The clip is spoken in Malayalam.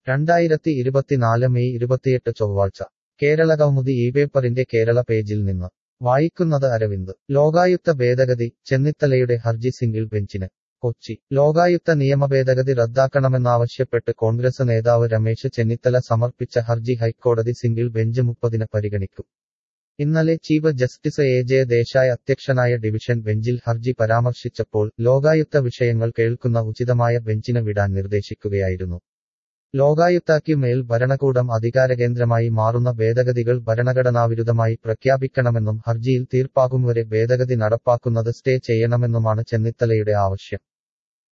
രണ്ടായിരത്തി ഇരുപത്തിനാല് മെയ് ഇരുപത്തിയെട്ട് ചൊവ്വാഴ്ച കേരള കൗമുദി ഈ പേപ്പറിന്റെ കേരള പേജിൽ നിന്ന് വായിക്കുന്നത് അരവിന്ദ് ലോകായുക്ത ഭേദഗതി ചെന്നിത്തലയുടെ ഹർജി സിംഗിൾ ബെഞ്ചിന് കൊച്ചി ലോകായുക്ത നിയമ ഭേദഗതി റദ്ദാക്കണമെന്നാവശ്യപ്പെട്ട് കോൺഗ്രസ് നേതാവ് രമേശ് ചെന്നിത്തല സമർപ്പിച്ച ഹർജി ഹൈക്കോടതി സിംഗിൾ ബെഞ്ച് മുപ്പതിന് പരിഗണിക്കും ഇന്നലെ chief justice A J Desai അധ്യക്ഷനായ ഡിവിഷൻ ബെഞ്ചിൽ ഹർജി പരാമർശിച്ചപ്പോൾ ലോകായുക്ത വിഷയങ്ങൾ കേൾക്കുന്ന ഉചിതമായ ബെഞ്ചിന് വിടാൻ നിർദ്ദേശിക്കുകയായിരുന്നു ലോകായുക്താക്ക് മേൽ ഭരണകൂടം അധികാരകേന്ദ്രമായി മാറുന്ന ഭേദഗതികൾ ഭരണഘടനാവിരുദ്ധമായി പ്രഖ്യാപിക്കണമെന്നും ഹർജിയിൽ തീർപ്പാകും വരെ ഭേദഗതി നടപ്പാക്കുന്നത് സ്റ്റേ ചെയ്യണമെന്നുമാണ് ചെന്നിത്തലയുടെ ആവശ്യം